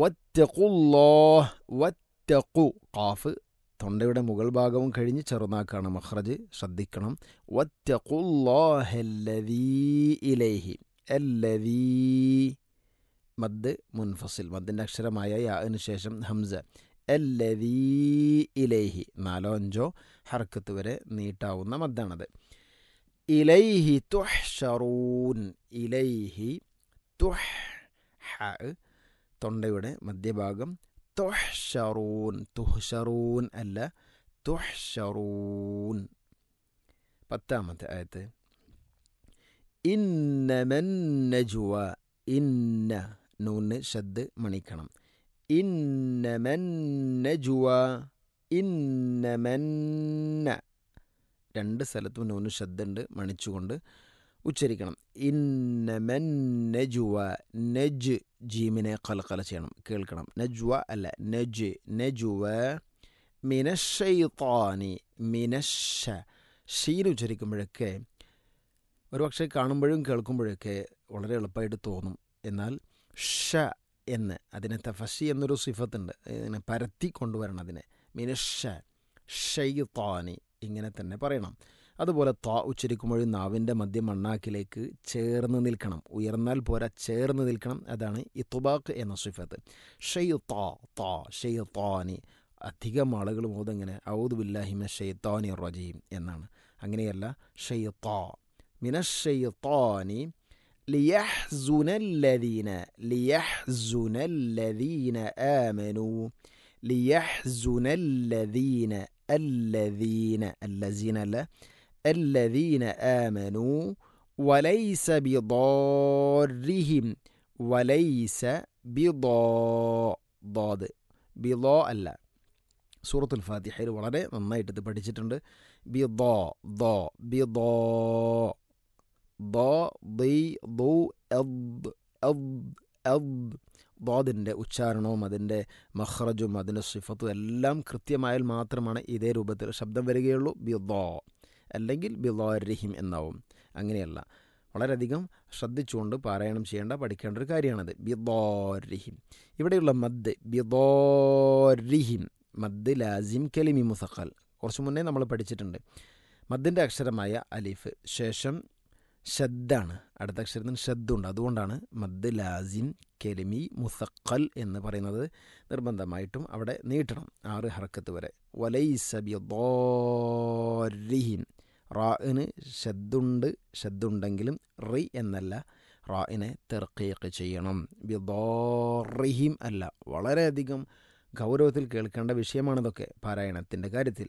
വത്തഖുല്ലാഹ് വത്തഖു ഖാഫ് തൊണ്ടയുടെ മുകൾ ഭാഗവും കഴിഞ്ഞ് ചെറുനാക്കാണ് മഖ്റജ് ശ്രദ്ധിക്കണം വത്തഖുല്ലാഹല്ലദീ ഇലൈഹി അല്ലദീ മദ് മുൻഫസിൽ മദ്ദിൻ്റെ അക്ഷരമായ യാന് ശേഷം ഹംസ അല്ലദീ ഇലൈഹി നാലോ അഞ്ചോ ഹർക്കത്ത് വരെ നീട്ടാവുന്ന മദ്ദാണത് ഇലൈഹി തുഹ്ഷറൂൻ ഇലൈഹി തുഹ് ഹ തൊണ്ടയുടെ മധ്യഭാഗം തുഹ്ഷറൂൻ തുഹ്ഷറൂൻ അല്ല തുഹ്ഷറൂൻ പത്താമത്തെ ആയത്ത് ഇന്നമൻ നജുവ ഇന്ന നൂന് ഷദ് മണിക്കണം ഇന്നമൻ നജുവ ഇന്നമന്ന രണ്ട് സ്ഥലത്തും നൂന് ഷദ്ദുണ്ട് മണിച്ചുകൊണ്ട് ഉച്ചരിക്കണം ഇന്നമൻ നജുവ നജ് ജീമിനെ കലക്കല ചെയ്യണം കേൾക്കണം നജ്വ അല്ല നജ് നജുവ മിനഷൈത്താനി മിനഷ ഷീൻ ഉച്ചരിക്കുമ്പോഴൊക്കെ ഒരുപക്ഷെ കാണുമ്പോഴും കേൾക്കുമ്പോഴൊക്കെ വളരെ എളുപ്പമായിട്ട് തോന്നും എന്നാൽ ഷ എന്ന് അതിനെ തഫഷി എന്നൊരു സിഫത്തുണ്ട് ഇതിനെ പരത്തി കൊണ്ടുവരണം അതിനെ മിനഷ ഷെയ്ത്താനി ഇങ്ങനെ തന്നെ പറയണം അതുപോലെ ത ഉച്ചരിക്കുമ്പോഴും നാവിൻ്റെ മധ്യം മണ്ണാക്കിലേക്ക് ചേർന്ന് നിൽക്കണം ഉയർന്നാൽ പോരാ ചേർന്ന് നിൽക്കണം അതാണ് ഇത്തുബാക്ക് എന്ന സിഫത്ത് ഷെയ് താ താ ഷെയ് താനി അധികം ആളുകൾ മോതെങ്ങനെ ഔദ് ബില്ലാഹിമ ഷെയ്ത്താനി റജീം എന്നാണ് അങ്ങനെയല്ല ഷെയ് താ മിനഷെയ്ത്താനി ليحزن الذين ليحزن الذين آمنوا ليحزن الذين الذين الذين لا الذين آمنوا وليس بضارهم وليس بضاء ضاد بضاء അല്ല സൂറത്തുൽ ഫാത്തിഹയിൽ വളരെ നന്നായിട്ട് ഇത് പഠിച്ചിട്ടുണ്ട് ബിദോ ദോ ബിദോ ദോ ദി ദു എദ് എദ് എദ് ദോദിൻ്റെ ഉച്ചാരണവും അതിൻ്റെ മഹ്റജും അതിൻ്റെ സിഫത്തും എല്ലാം കൃത്യമായാൽ മാത്രമാണ് ഇതേ രൂപത്തിൽ ശബ്ദം വരികയുള്ളൂ ബിദോ അല്ലെങ്കിൽ ബിദോരഹിം എന്നാവും അങ്ങനെയല്ല വളരെയധികം ശ്രദ്ധിച്ചുകൊണ്ട് പാരായണം ചെയ്യേണ്ട പഠിക്കേണ്ട ഒരു കാര്യമാണത് ബിദോരഹിം ഇവിടെയുള്ള മദ് ബിദോരഹിം മദ് ലാസിം കലിമി മുസഖൽ കുറച്ച് മുന്നേ നമ്മൾ പഠിച്ചിട്ടുണ്ട് മദ്ദിൻ്റെ അക്ഷരമായ അലിഫ് ശേഷം ഷദ്ദാണ് അടുത്ത അക്ഷരത്തിന് ഷദ്ദുണ്ട് അതുകൊണ്ടാണ് മദ് ലാസിം കെലിമി മുസക്കൽ എന്ന് പറയുന്നത് നിർബന്ധമായിട്ടും അവിടെ നീട്ടണം ആറ് ഹറക്കത്ത് വരെ വലൈസബിഹിം റാഇന് ഷദ്ദുണ്ട് ഷദ്ദുണ്ടെങ്കിലും റി എന്നല്ല റാഇനെ തെർക്കീക്ക് ചെയ്യണം ബിദോറിഹിം അല്ല വളരെയധികം ഗൗരവത്തിൽ കേൾക്കേണ്ട വിഷയമാണിതൊക്കെ പാരായണത്തിൻ്റെ കാര്യത്തിൽ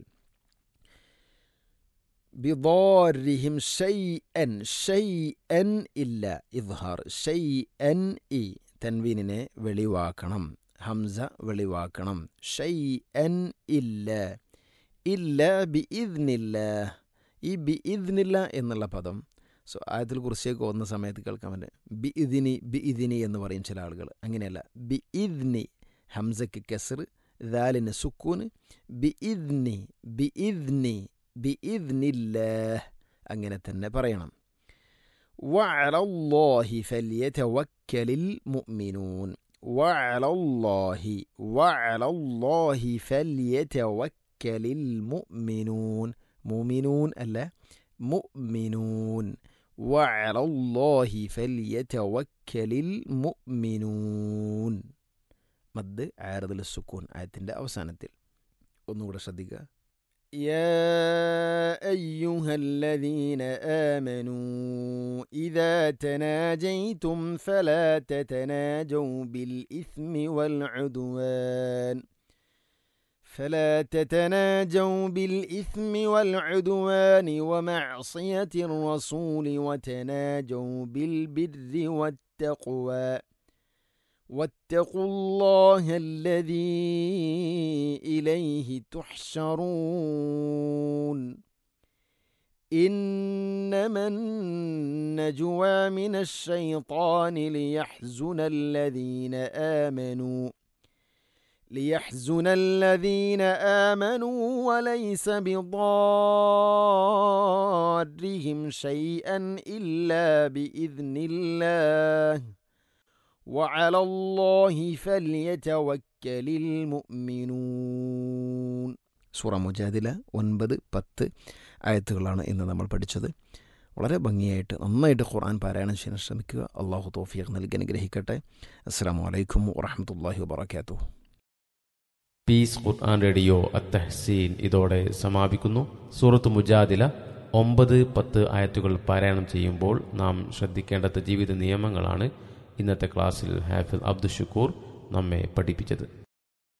بضارهم شيئا شيئا ഇല്ല ഇദ്ഹാർ ഷൈഅൻ ഇ തൻവീനിനെ വെളിവാക്കണം ഹംസ വെളിവാക്കണം ഷൈഅൻ ഇല്ല ഇല്ല ബി ഇദ്നില്ല ഈ ബി ഇദ്നില്ല എന്നുള്ള പദം സോ ആയത്തിൽ കുറിച്ചേക്ക് പോകുന്ന സമയത്ത് കേൾക്കാൻ പറ്റും ബി ഇതിനി ബി ഇതിനി എന്ന് പറയും ചില ആളുകൾ അങ്ങനെയല്ല ബി ഇദ്നി ഹംസക്ക് കെസർ ദാലിന് സുക്കൂന് ബി ഇദ്നി ബി ഇദ്നി ബിഇദ്നില്ലാഹ് അങ്ങനെ തന്നെ പറയണം وعلى الله فليتوكل المؤمنون وعلى الله وعلى الله فليتوكل المؤمنون مؤمنون ألا مؤمنون وعلى الله فليتوكل المؤمنون മദ് ആരതിൽ സുക്കൂൻ ആയത്തിൻ്റെ അവസാനത്തിൽ ഒന്നുകൂടെ ശ്രദ്ധിക്കുക يا ايها الذين امنوا اذا تناجيتم فلا تتناجوا بالاثم والعدوان فلا تتناجوا بالاثم والعدوان ومعصيه الرسول وتناجوا بالبر والتقوى واتقوا الله الذي اليه تحشرون انما النجوى من الشيطان ليحزن الذين امنوا ليحزن الذين امنوا وليس بضارهم شيئا الا باذن الله وعلى الله فليتوكل المؤمنون സൂറ മുജാദില ഒൻപത് പത്ത് ആയത്തുകളാണ് ഇന്ന് നമ്മൾ പഠിച്ചത് വളരെ ഭംഗിയായിട്ട് നന്നായിട്ട് ഖുർആൻ പാരായണം ചെയ്യാൻ ശ്രമിക്കുക അള്ളാഹു തോഫിയർ നൽകി അനുഗ്രഹിക്കട്ടെ അസ്സാം വലൈക്കും വറഹമത്തല്ലാഹി വാബർക്കാത്തു പീസ് ഖുർആൻ റേഡിയോ അത്തഹസീൻ ഇതോടെ സമാപിക്കുന്നു സൂറത്ത് മുജാദില ഒമ്പത് പത്ത് ആയത്തുകൾ പാരായണം ചെയ്യുമ്പോൾ നാം ശ്രദ്ധിക്കേണ്ടത് ജീവിത നിയമങ്ങളാണ് ഇന്നത്തെ ക്ലാസ്സിൽ ഹാഫിൽ അബ്ദുഷുക്കൂർ നമ്മെ പഠിപ്പിച്ചത്